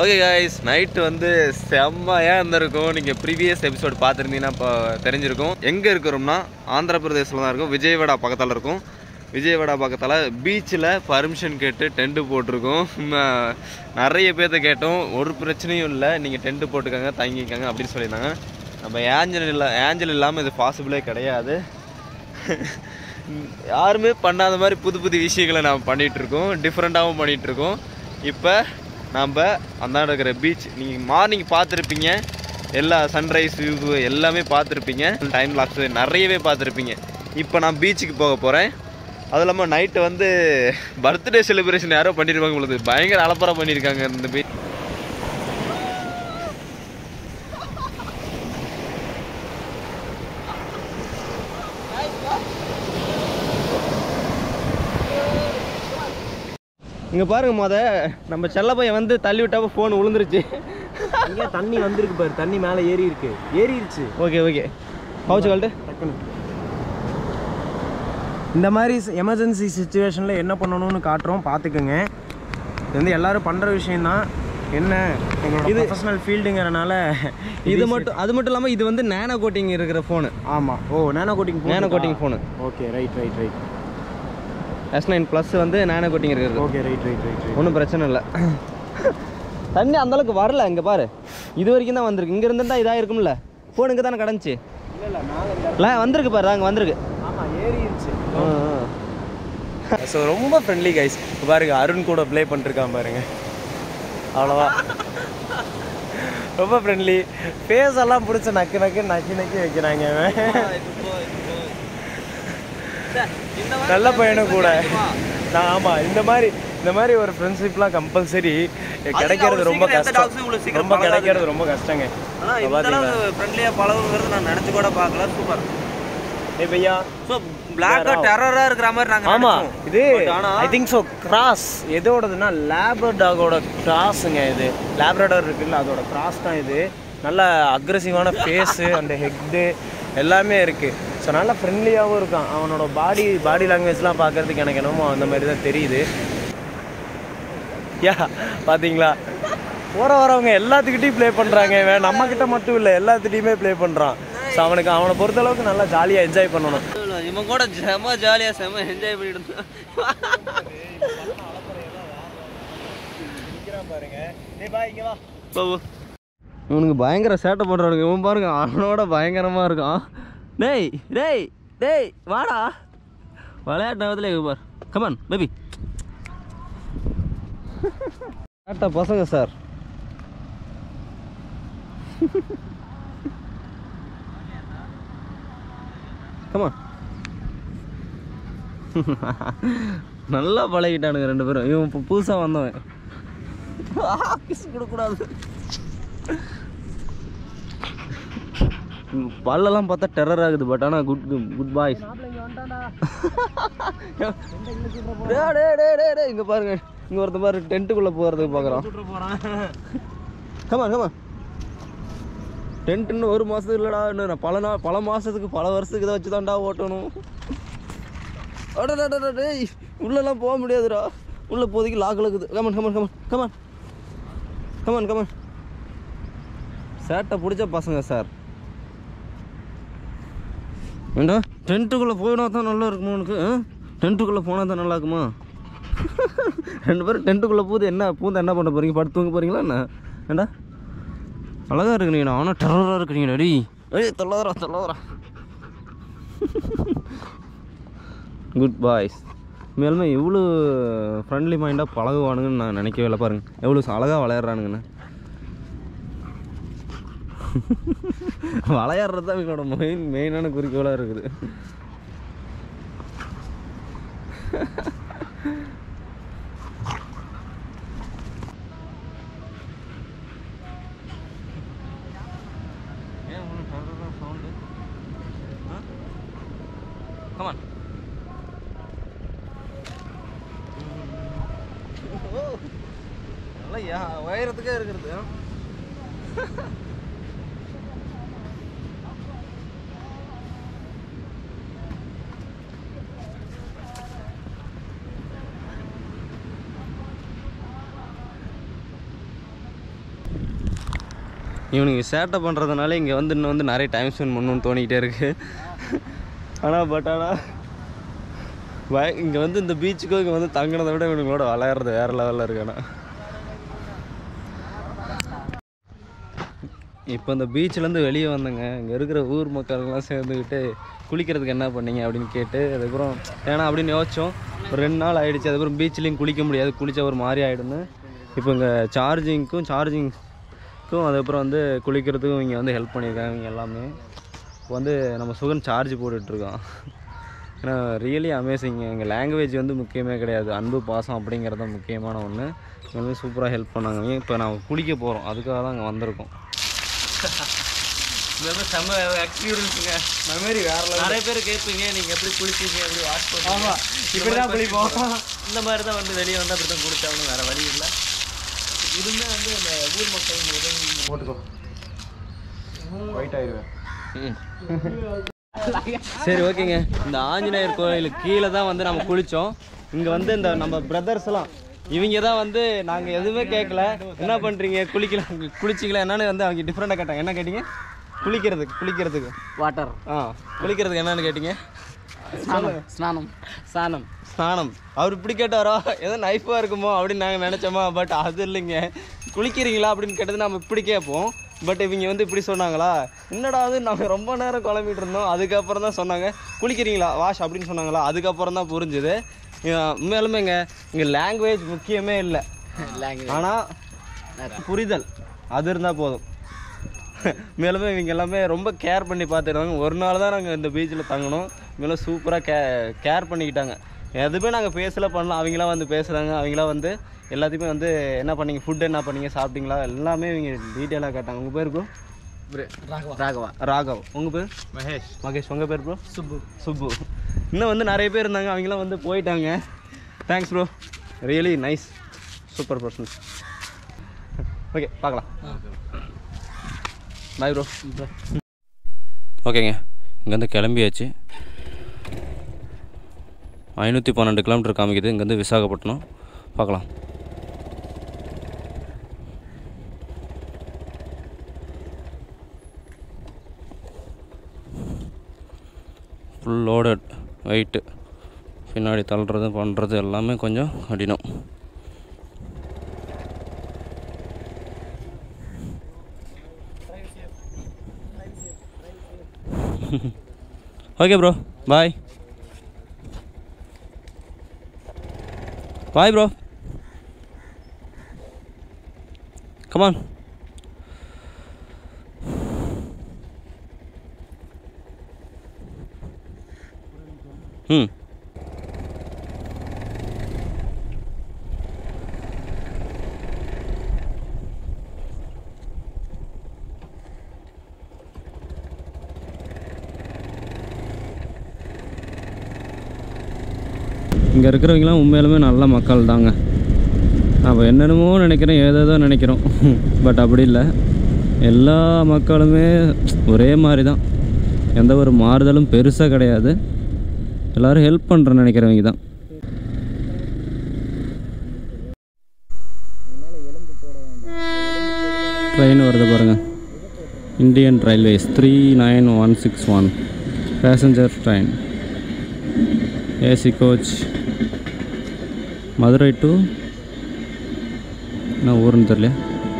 Okay guys night வந்து செம்மையாக இருந்திருக்கும் நீங்கள் ப்ரீவியஸ் எபிசோட் பார்த்துருந்தீங்கன்னா இப்போ தெரிஞ்சிருக்கும் எங்கே இருக்கிறோம்னா ஆந்திர பிரதேசில் தான் இருக்கும் விஜயவாடா பக்கத்தில் இருக்கும் விஜயவாடா பக்கத்தில் பீச்சில் பர்மிஷன் கேட்டு டென்ட்டு போட்டிருக்கோம் ம, நிறைய பேர்த்த கேட்டோம் ஒரு பிரச்சனையும் இல்லை நீங்கள் டென்ட்டு போட்டுக்கோங்க தங்கிக்கங்க அப்படின்னு சொல்லியிருந்தாங்க நம்ம ஏஞ்சல் இல்லை ஏஞ்சல் இல்லாமல் இது பாசிபிளே கிடையாது யாருமே பண்ணாத மாதிரி புது புது விஷயங்களை நாம் பண்ணிகிட்டு இருக்கோம் டிஃப்ரெண்ட்டாகவும் பண்ணிகிட்டு இருக்கோம் இப்போ நம்ம அந்தாண்ட இருக்கிற பீச் நீங்கள் மார்னிங் பார்த்துருப்பீங்க எல்லா சன்ரைஸ் வியூ எல்லாமே பார்த்துருப்பீங்க டைம் லாக்ஸ் நிறையவே பார்த்துருப்பீங்க இப்போ நான் பீச்சுக்கு போக போகிறேன் அதுவும் இல்லாமல் நைட்டு வந்து பர்த்டே செலிப்ரேஷன் யாரோ பண்ணியிருப்பாங்க உங்களுக்கு பயங்கர அலப்பறம் பண்ணியிருக்காங்க இந்த பீச் இங்கே பாருங்க மொத நம்ம செல்ல பையன் வந்து தள்ளி விட்டப்ப ஃபோன் விழுந்துருச்சு இங்கே தண்ணி வந்திருக்கு பாரு தண்ணி மேலே ஏறி இருக்கு ஏறிடுச்சு ஓகே ஓகே பவுச்சு கழட்டு டக்குன்னு இந்த மாதிரி எமர்ஜென்சி சுச்சுவேஷனில் என்ன பண்ணணும்னு காட்டுறோம் பார்த்துக்கோங்க இது வந்து எல்லாரும் பண்ணுற விஷயம்தான் என்ன எங்களோட இது- ப்ரொஃபஷனல் ஃபீல்டுங்கிறனால இது மட்டும் அது மட்டும் இல்லாமல் இது வந்து நேனோ கோட்டிங் இருக்கிற ஃபோனு ஆமாம் oh nano coating nano coating phone okay right right right yes nine plus வந்து நேனோ கோட்டிங் இருக்கிறது okay right right right right ஒன்றும் பிரச்சனை இல்லை தண்ணி அந்த அளவுக்கு வரல இங்கே பாரு இது வரைக்கும் தான் வந்திருக்கு இங்கே இருந்திருந்தா இதாக இருக்கும்ல ஃபோன் இங்கே தானே கிடந்துச்சு இல்லை இல்லை மேலே இந்த இல்லை வந்திருக்கு பாரு அங்கே வந்திருக்கு ஆமாம் ஏறிடுச்சு ஆ, ஆ. ஸோ ரொம்ப ஃப்ரெண்ட்லி கைஸ் பாருங்க அருண் கூட ப்ளே பண்ணிருக்கான் பாருங்க அவ்வளோவா ரொம்ப ஃப்ரெண்ட்லி ஃபேஸ் எல்லாம் பிடிச்ச நக்கு நக்கு நக்கி நக்கி வைக்கிறாங்க இவன். நல்ல பையனும் கூட நான் ஆமாம் இந்த மாதிரி இந்த மாதிரி ஒரு ஃப்ரெண்ட்ஷிப்லாம் கம்பல்சரி கிடைக்கிறது ரொம்ப கஷ்டம் ரொம்ப கிடைக்கிறது ரொம்ப கஷ்டங்க ஆனால் இந்த பாத்தீங்களா? அளவு ஃப்ரெண்ட்லியாக பழகுங்கிறது நான் நினச்சி கூட பார்க்கல சூப்பர் ஏ பையா ஸோ பிளாக்காக டெரராக இருக்கிற மாதிரி நாங்கள் ஆமா இது ஆனா ஐ திங்க் ஸோ கிராஸ் எதோடதுன்னா லேபர் டாகோட கிராஸுங்க இது லேப்ரடார் இருக்குல்ல அதோட கிராஸ் தான் இது நல்ல அக்ரெசிவான ஃபேஸு அந்த ஹெட்டு எல்லாமே இருக்கு ஸோ நல்லா ஃப்ரெண்ட்லியாகவும் இருக்கான் அவனோட பாடி பாடி லாங்குவேஜ்லாம் பார்க்கறதுக்கு எனக்கு என்னமோ அந்த மாதிரி தான் தெரியுது யா பாத்தீங்களா போற வரவங்க எல்லாத்துக்கிட்டையும் ப்ளே பண்றாங்க இவன் நம்ம கிட்ட மட்டும் இல்லை எல்லாத்துட்டையுமே ப்ளே பண்றான் ஸோ அவனுக்கு அவனை பொறுத்தளவுக்கு நல்லா ஜாலியாக என்ஜாய் பண்ணணும் இவன் கூட செம ஜாலியாக செம என்ஜாய் பண்ணிட்டு இருந்தான் பாபு இவனுக்கு பயங்கர சேட்டை பண்ணுறானுங்க இவன் பாருங்க அவனோட பயங்கரமாக இருக்கான் டேய் டேய் டேய் வாடா விளையாட்டு நேரத்தில் இங்க பார் கமான் பேபி சேட்டை பசங்க சார் கமான் நல்லா பழகிட்டானுங்க ரெண்டு பேரும் இவன் இப்போ புதுசாக வந்தவன் கிஸ் கொடுக்கூடாது பல்லெல்லாம் பார்த்தா டெரர் ஆகுது பட் ஆனால் குட் குட் பாய்ஸ் இங்கே பாருங்க இங்கே ஒருத்த பாரு டென்ட்டுக்குள்ளே போகிறதுக்கு பார்க்குறான் கமான் கமான் டென்ட் இன்னும் ஒரு மாதத்துக்கு இல்லைடா இன்னும் நான் பல நாள் பல மாதத்துக்கு பல வருஷத்துக்கு இதை வச்சு தான்டா ஓட்டணும் அடடடடட, டேய் உள்ளெல்லாம் போக முடியாதுடா உள்ள போதைக்கு லாக்கில் இருக்குது come on come on come on come on come on come on சேட்டை பிடிச்ச பசங்க சார் ஏண்டா டென்ட்டுக்குள்ளே போனா தான் நல்லா இருக்குமா உனக்கு டென்ட்டுக்குள்ளே போனால் தான் நல்லா இருக்குமா ரெண்டு பேரும் டென்ட்டுக்குள்ளே பூந்து என்ன பூந்து என்ன பண்ண போகிறீங்க படுத்து தூங்க போகிறீங்களா என்ன ஏண்டா அழகாக இருக்கிறீங்கடா ஆனால் டெரராக இருக்கிறீங்கடா டி ஏய் தொல்லாதரா தொல்லாதரா குட் பாய்ஸ் மேலுமே எவ்வளோ ஃப்ரெண்ட்லி மைண்டாக பழகுவானுங்கன்னு நான் நினைக்கவே இல்லை பாருங்க எவ்வளோ அழகாக விளையாடுறானுங்கண்ணே விளையாடுறது தான் இவங்களோட மெயின் மெயினான குறிக்கோளாக இருக்குது கமான் நல்லா யா- உயரத்துக்கே இருக்கிறது இவனுங்க சேட்டை பண்ணுறதுனால இங்கே வந்து இன்னும் வந்து நிறைய டைம் ஸ்பெண்ட் பண்ணணும்னு தோணிக்கிட்டே இருக்குது ஆனால் பட் ஆனால் பய இங்கே வந்து இந்த பீச்சுக்கும் இங்கே வந்து தங்கினதை விட இவனுங்களோட விளையாடுறது வேறு லெவலில் இருக்கானா இப்போ இந்த பீச்சிலேருந்து வெளியே வந்தேங்க இங்கே இருக்கிற ஊர் மக்கள்லாம் சேர்ந்துக்கிட்டு குளிக்கிறதுக்கு என்ன பண்ணீங்க அப்படின்னு கேட்டு அதுக்கப்புறம் ஏன்னா அப்படின்னு யோசித்தோம் ஒரு ரெண்டு நாள் ஆயிடுச்சு அதுக்கப்புறம் பீச்லேயும் குளிக்க முடியாது குளிச்சா ஒரு மாதிரி ஆகிடுன்னு இப்போ இங்கே சார்ஜிங்க்கும் சார்ஜிங்க்கும் அதுக்கப்புறம் வந்து குளிக்கிறதுக்கும் இங்கே வந்து ஹெல்ப் பண்ணியிருக்காங்க இவங்க எல்லாமே இப்போ வந்து நம்ம சுகன் சார்ஜ் போட்டுட்ருக்கோம் ஏன்னா ரியலி அமேசிங் எங்கள் லாங்குவேஜ் வந்து முக்கியமே கிடையாது அன்பு பாசம் அப்படிங்கிறது தான் முக்கியமான ஒன்று இவங்க வந்து சூப்பராக ஹெல்ப் பண்ணாங்க இப்போ நான் குளிக்க போகிறோம் அதுக்காக தான் அங்கே வந்திருக்கோம் செம்ம எக்ஸ்பீரியன்ஸுங்க மெமரி வேற நிறைய பேர் கேட்பீங்க நீங்கள் எப்படி குளிப்பீங்க எப்படி வாஷ் பண்ணுவீங்க ஆமா, இப்படிதான் குளிப்போம். இந்த மாதிரி தான் வந்து வெளியே வந்து அப்படி தான் குளிச்சாகணும் வேறு வழி இல்லை இதுவுமே வந்து அந்த ஊர் மக்கள் உதவி போட்டுக்கோ ஒயிட் ஆயிடுவேன் சரி ஓகேங்க இந்த ஆஞ்சநேயர் கோயிலுக்கு கீழே தான் வந்து நம்ம குளித்தோம் இங்கே வந்து இந்த நம்ம பிரதர்ஸ்லாம் இவங்க தான் வந்து நாங்கள் எதுவுமே கேட்கல என்ன பண்ணுறீங்க குளிக்கலாம் குளிச்சிங்களா என்னன்னு வந்து அவங்க டிஃப்ரெண்ட்டாக கேட்டாங்க என்ன கேட்டிங்க குளிக்கிறதுக்கு குளிக்கிறதுக்கு வாட்டர் ஆ குளிக்கிறதுக்கு என்னன்னு கேட்டிங்க ஸ்நானம் ஸ்நானம் ஸ்நானம் அவர் இப்படி கேட்டாரோ ஏதோ நைஃபாக இருக்குமோ அப்படின்னு நாங்கள் நினச்சோமா பட் அது இல்லைங்க குளிக்கிறீங்களா அப்படின்னு கேட்டது நம்ம இப்படி கேட்போம் பட் இவங்க வந்து இப்படி சொன்னாங்களா என்னடா அது நாங்கள் ரொம்ப நேரம் குழம்பிட்டு இருந்தோம் அதுக்கப்புறம் தான் சொன்னாங்க குளிக்கிறீங்களா வாஷ் அப்படின்னு சொன்னாங்களா அதுக்கப்புறம் தான் புரிஞ்சுது அஹ் உண்மையாலுமேங்க இங்கே லாங்குவேஜ் முக்கியமே இல்லை ஆனால் புரிதல் அது இருந்தால் போதும் மேலுமே இவங்க எல்லாமே ரொம்ப கேர் பண்ணி பார்த்துருந்தாங்க ஒரு நாள் தான் நாங்கள் இந்த பீச்சில் தங்கினோம் மேலும் சூப்பராக கே கேர் பண்ணிக்கிட்டாங்க எதுவுமே நாங்கள் பேசல பண்ணலாம் அவங்களாம் வந்து பேசுகிறாங்க அவங்களாம் வந்து எல்லாத்தையுமே வந்து என்ன பண்ணீங்க ஃபுட் என்ன பண்ணீங்க சாப்பிட்டீங்களா எல்லாமே இவங்க டீட்டெயிலாக கேட்டாங்க உங்கள் பேர் ப்ரோ ராகவா ராகவ் உங்கள் பேர் மகேஷ் மகேஷ் உங்கள் பேர் ப்ரோ சுப்பு சுப்பு இன்னும் வந்து நிறைய பேர் இருந்தாங்க அவங்களாம் வந்து போயிட்டாங்க thanks bro really nice super person okay பார்க்கலாம் பாய் ப்ரோ ஓகேங்க இங்கேருந்து கிளம்பியாச்சு ஐநூற்றி பன்னெண்டு கிலோமீட்டர் காமிக்குது இங்கேருந்து விசாகப்பட்டினம் பார்க்கலாம் ஃபுல் லோடட் வெயிட்டு பின்னாடி தள்ளுறது பண்ணுறது எல்லாமே கொஞ்சம் கடினம் okay bro bye bye bro come on ம் இங்கே இருக்கிறவங்களாம் உண்மையிலுமே நல்ல மக்கள் தாங்க நம்ம என்னென்னமோ நினைக்கிறோம் ஏதேதோ நினைக்கிறோம் பட் அப்படி இல்லை எல்லா மக்களுமே ஒரே மாதிரி தான் எந்த ஒரு மாறுதலும் பெருசாக கிடையாது எல்லோரும் ஹெல்ப் பண்ணுறேன்னு நினைக்கிறவங்க தான் ட்ரெயின் வருது பாருங்கள் Indian railways three nine one six one passenger train AC coach Madurai to என்ன ஊருன்னு தெரியல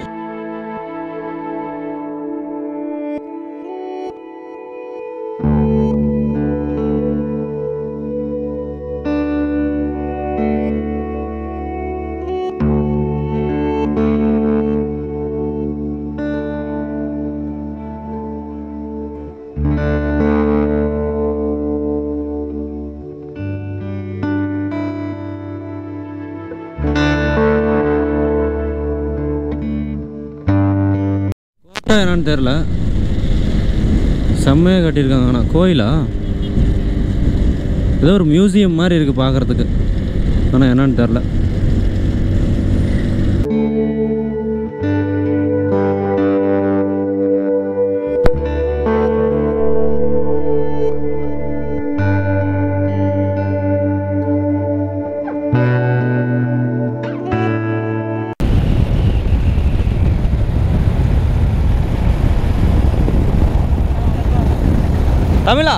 கோட்டை என்னன்னு தெரில செம்மையாக கட்டியிருக்காங்க ஆனால் கோயிலா ஏதோ ஒரு மியூசியம் மாதிரி இருக்குது பார்க்குறதுக்கு ஆனால் என்னன்னு தெரில தமிழா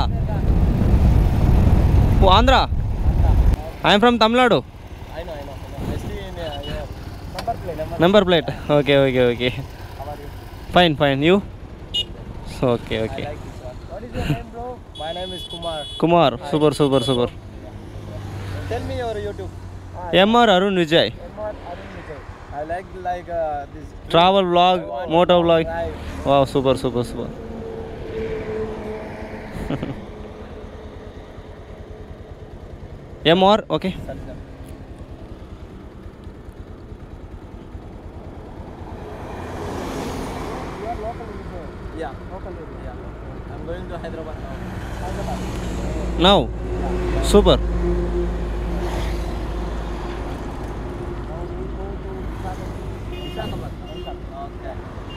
oh Andhra I am from Tamil Nadu I know, I know. I know. I see in uh, your number plate. Number. Number plate okay okay okay How are you? Fine fine you okay okay I like this one. What is your name, bro? My name is Kumar. Kumar super super super Tell me your YouTube. MR Arun Vijay Kumar Arun Vijay. I like like uh, this. Travel vlog moto vlog Drive. வா super super super MR okay Satyam. You are local Vijay. Yeah, local Vijay. Yeah. I'm going to Hyderabad now. Hyderabad. Now super Now we go to Visakhapatnam. Okay.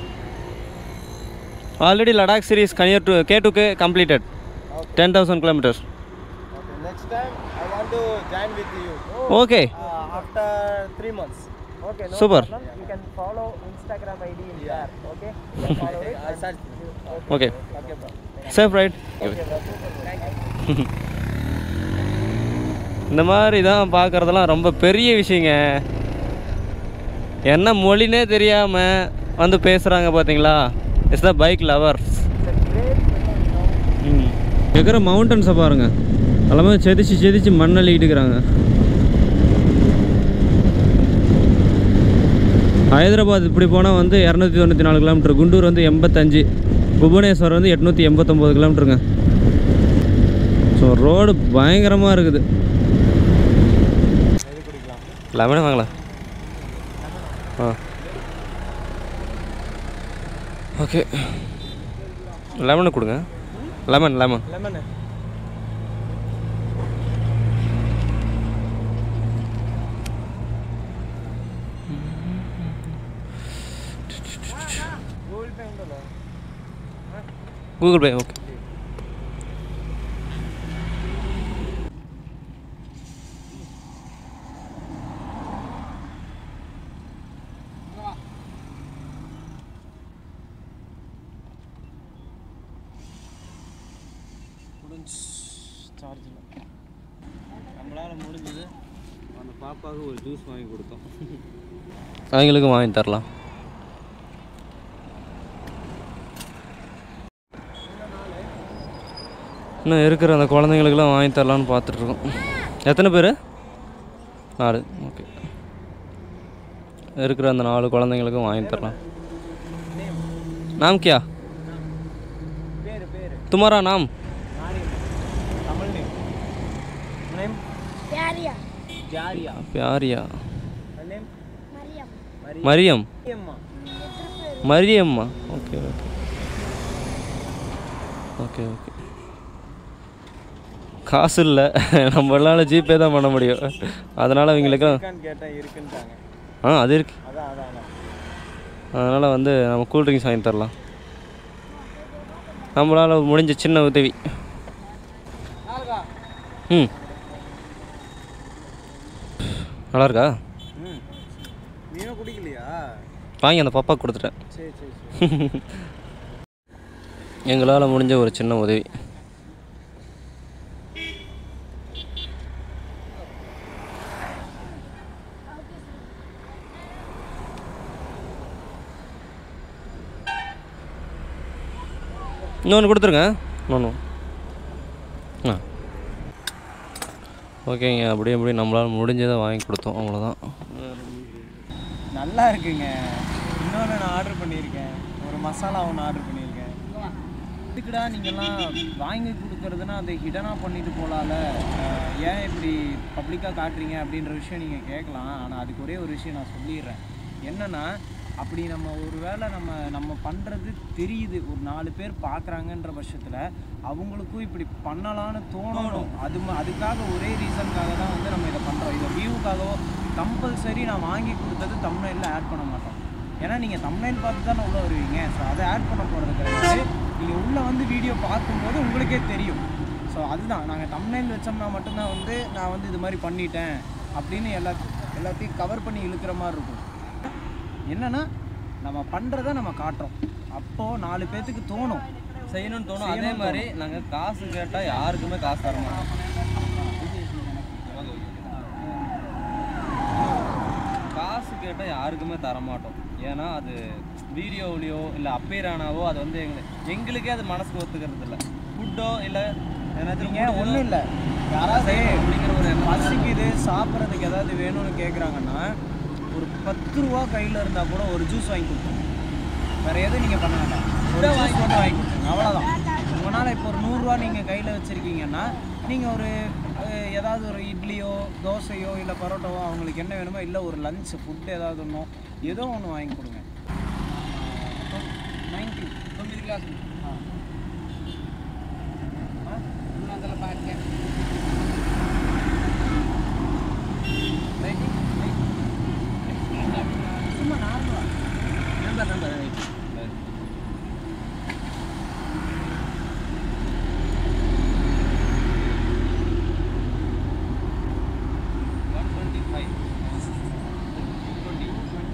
Already Ladakh series கனியர் to K to K completed ten thousand kilometers Okay. Next time I want to join with you. Okay Uh, after three months. Okay. No Super. problem. You can follow Instagram ID in there. Okay. You can follow it. I search. Okay Okay, bro. Safe ride Okay, bro. Thank you. இந்த மாதிரி தான் பார்க்குறதெல்லாம் ரொம்ப பெரிய விஷயங்க என்ன மொழினே தெரியாமல் வந்து பேசுகிறாங்க பார்த்தீங்களா it's the bike lovers It's a great feeling, you know. இருக்கிற மவுண்டன்ஸை பாருங்க எல்லாமே செதிச்சு செதிச்சு மண்ணள்ளிக்கிட்டு இருக்கிறாங்க ஹைதராபாத் இப்படி போனால் வந்து இரநூத்தி தொண்ணூற்றி நாலு கிலோமீட்டர் குண்டூர் வந்து எண்பத்தஞ்சு புவனேஸ்வர் வந்து எட்நூற்றி எண்பத்தொம்போது கிலோமீட்டருங்க ஸோ ரோடு பயங்கரமாக இருக்குது லெமனே வாங்கலாம் ஆ ஓகே லெமனை கொடுங்க lemon lemon Lemon. Google Pay ഉണ്ടല്ലോ. ഗൂഗിൾ പേ ഓക്കെ Charge இல்ல. நம்மளால முடிஞ்சது அந்த பாப்பாவுக்கு ஒரு ஜூஸ் வாங்கி கொடுத்தோம் அவங்களுக்கும் வாங்கி தரலாம் இன்னும் இருக்கிற அந்த குழந்தைங்களுக்கெல்லாம் வாங்கி தரலான்னு பார்த்துட்ருக்கோம் எத்தனை பேர் நாலு ஓகே இருக்கிற அந்த நாலு குழந்தைங்களுக்கும் வாங்கி தரலாம் நாம் கியா பேரு பேரு துமாரா நாம் தமிழ் நேம் நேம் யாரியா ஜாரியா பியாரியா நேம் மரியம் மரியம் அம்மா Mariyamma okay okay okay okay காசு இல்லை நம்மளால ஜிபே தான் பண்ண முடியும் அதனால் அவங்களுக்கும் இருக்கான்னு கேட்டேன் இருக்குன்ட்டாங்க ஆ அது இருக்கு அதான் அதான் அதான். அதனால் வந்து நம்ம கூல் ட்ரிங்க்ஸ் வாங்கி தரலாம் நம்மளால் முடிஞ்ச சின்ன உதவி ம் நல்லா இருக்கா ம் நீனும் குடிக்கலையா வாங்கி அந்த பாப்பா கொடுத்துட்டேன் சரி சரி சரி எங்களால் முடிஞ்ச ஒரு சின்ன உதவி இன்னொன்று கொடுத்துருங்க இன்னொன்று ஆ ஓகேங்க அப்படியே அப்படியே நம்மளால் முடிஞ்சதை வாங்கி கொடுத்தோம் அவ்வளோதான் நல்லா இருக்குங்க இன்னொன்று நான் ஆர்டர் பண்ணியிருக்கேன் ஒரு மசாலா ஒன்று ஆர்டர் பண்ணியிருக்கேன் இதுக்குடா நீங்கள்லாம் வாங்கி கொடுக்குறதுனா அதை ஹிடனாக பண்ணிட்டு போகலால ஏன் இப்படி பப்ளிக்காக காட்டுறீங்க அப்படின்ற விஷயம் நீங்கள் கேட்கலாம் ஆனால் அதுக்கு ஒரே ஒரு விஷயம் நான் சொல்லிடுறேன் என்னென்னா அப்படி நம்ம ஒரு வேளை நம்ம நம்ம பண்ணுறது தெரியுது ஒரு நாலு பேர் பார்க்குறாங்கன்ற பட்சத்தில் அவங்களுக்கும் இப்படி பண்ணலான்னு தோணணும் அது ம- அதுக்காக ஒரே ரீசனுக்காக தான் வந்து நம்ம இதை பண்ணுறோம் இதை வியூக்காகவோ கம்பல்சரி நான் வாங்கி கொடுத்தது தமிழ்நாட்டில் ஆட் பண்ண மாட்டோம் ஏன்னா நீங்கள் தமிழ்நாடு பார்த்து தானே உள்ளே வருவீங்க ஸோ அதை ஆட் பண்ண போகிறது கிடையாது நீங்கள் உள்ளே வந்து வீடியோ பார்க்கும்போது உங்களுக்கே தெரியும் ஸோ அதுதான் நாங்கள் தமிழ்நாடு வச்சோம்னா மட்டும்தான் வந்து நான் வந்து இது மாதிரி பண்ணிட்டேன் அப்படின்னு எல்லா எல்லாத்தையும் கவர் பண்ணி இழுக்கிற மாதிரி இருக்கும் என்னன்னா நம்ம பண்ணுறத நம்ம காட்டுறோம் அப்போது நாலு பேர்த்துக்கு தோணும் செய்யணும்னு தோணும் அதே மாதிரி நாங்கள் காசு கேட்டால் யாருக்குமே காசு தர மாட்டோம் காசு கேட்டால் யாருக்குமே தர மாட்டோம் ஏன்னா அது வீடியோவிலையோ இல்லை அப்பீரானாவோ அது வந்து எங்களுக்கு எங்களுக்கே அது மனசுக்கு ஒத்துக்கிறது இல்லை ஃபுட்டோ இல்லை நீங்கள் ஒன்றும் இல்லை யாராவது அப்படிங்கிற ஒரு எண்ணம் பசிக்குது சாப்பிட்றதுக்கு ஏதாவது வேணும்னு கேட்குறாங்கன்னா ஒரு பத்து ரூபா கையில் இருந்தால் கூட ஒரு ஜூஸ் வாங்கி கொடுத்துருங்க வேறு எதுவும் நீங்கள் பண்ண வேண்டாம் ஒரு ஜூஸ் மட்டும் வாங்கி கொடுத்துருங்க அவ்வளோதான் உங்களால் இப்போ ஒரு நூறுரூவா நீங்கள் கையில் வச்சுருக்கீங்கன்னா நீங்கள் ஒரு அஹ், ஏதாவது ஒரு இட்லியோ தோசையோ இல்லை பரோட்டாவோ அவங்களுக்கு என்ன வேணுமோ இல்லை ஒரு லஞ்ச் ஃபுட் ஏதாவது ஒன்றோ ஏதோ ஒன்று வாங்கி கொடுங்க நைன்டி తొమ్మిది గ్లాసులు రెండు వందల ప్యాకెట్ சும்மா நார்மலாக number number one twenty five twenty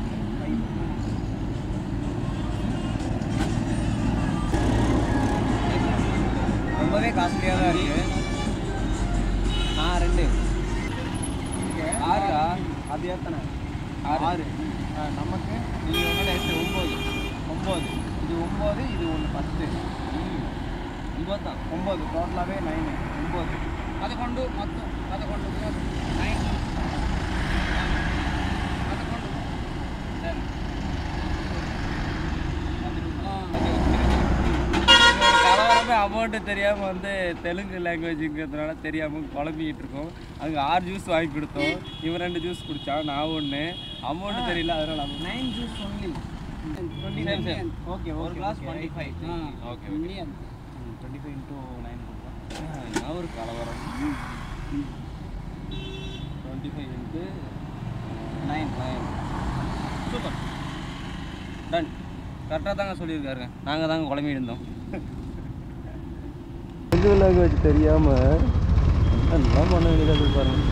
ரொம்பவே காஸ்ட்லியாக தான் இருக்குது ஆ ரெண்டு ஆறா அது எத்தனை ஆறு. ஆறு ஆ, நமக்கு ఇది ఒకటి అయితే ఒంబోదు ஒம்பது இது ஒம்பது இது ஒன்று பத்து ఇంకొద్దాం ஒம்பது டோட்டலாகவே நைனு ஒம்பது పదకొండు మొత్తం పదకొండు నైన్ పదకొండు టెన్ கலவரமே அமௌண்ட்டு தெரியாமல் வந்து தெலுங்கு லாங்குவேஜுங்கிறதுனால தெரியாமல் குழம்பிக்கிட்டு இருக்கோம் அங்கே ஆறு ஜூஸ் வாங்கி கொடுத்தோம் இவன் ரெண்டு ஜூஸ் குடித்தான் நான் ஒன்று அமௌண்ட்டு தெரியல அதனால அவன் nine juice only twenty Same, same. Nine okay ஒரு glass twenty five okay okay twenty five into nine என்ன ஒரு கலவரம் twenty five into nine nine super done கரெக்டாக தாங்க சொல்லியிருக்காருங்க நாங்கள் தாங்க குழம்பி இருந்தோம் தெலுங்கு லாங்குவேஜ் தெரியாமல் என்ன பண்ண வேண்டியதாக பாருங்க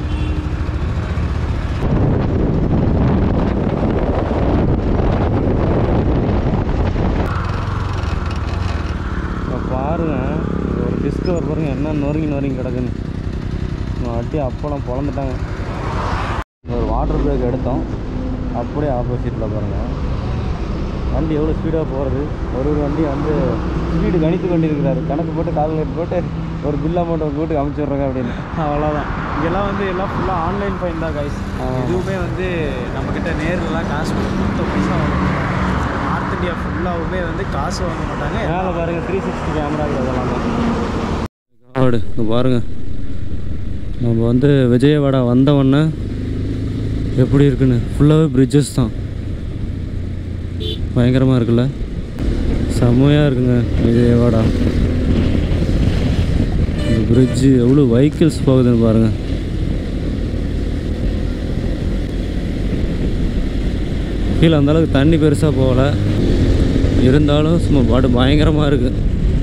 பாருங்க இங்க ஒரு டிஸ்கவர் பாருங்க என்ன நொறுங்கி நொறுங்கி கிடக்குன்னு இவன் அடி அப்பளம் பொழந்துட்டாங்க ஒரு வாட்டர் பிரேக் எடுத்தோம் அப்படியே ஆப்போசிட்டில் பாருங்கள் வண்டி எவ்வளோ ஸ்பீடாக போகிறது ஒரு ஒரு வண்டி வந்து ஸ்பீடு கணித்து கொண்டிருக்கிறாரு கணக்கு போட்டு கால்குலேட் போட்டு ஒரு பில் அமௌண்ட் உங்கள் வீட்டுக்கு அமுச்சு விட்றேங்க அப்படின்னு அவ்வளோதான் இங்கெல்லாம் வந்து எல்லாம் ஃபுல்லாக ஆன்லைன் ஃபைன் தான் கைஸ் ஆமா. எதுவுமே வந்து நம்மக்கிட்ட நேர்லலாம் காசு கொடுத்து பைசா வாங்க மாட்டாங்க நார்த் இந்தியா ஃபுல்லாகவுமே வந்து காசு வாங்க மாட்டாங்க மேலே பாருங்கள் த்ரீ சிக்ஸ்டி கேமரா இதெல்லாம் காடு இங்க பாருங்க நம்ம வந்து விஜயவாடா வந்தவொடனே எப்படி இருக்குன்னு ஃபுல்லாகவே பிரிட்ஜஸ் தான் பயங்கரமாக இருக்குல்ல செம்மையாக இருக்குங்க விஜயவாடா இந்த பிரிட்ஜு எவ்வளோ வெஹிக்கிள்ஸ் போகுதுன்னு பாருங்கள் கீழே அந்தளவுக்கு தண்ணி பெருசாக போகலை இருந்தாலும் சும்மா பாட்டு பயங்கரமாக இருக்குது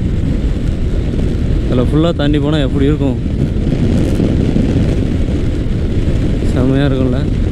அதில் ஃபுல்லாக தண்ணி போனால் எப்படி இருக்கும் செம்மையாக இருக்கும்ல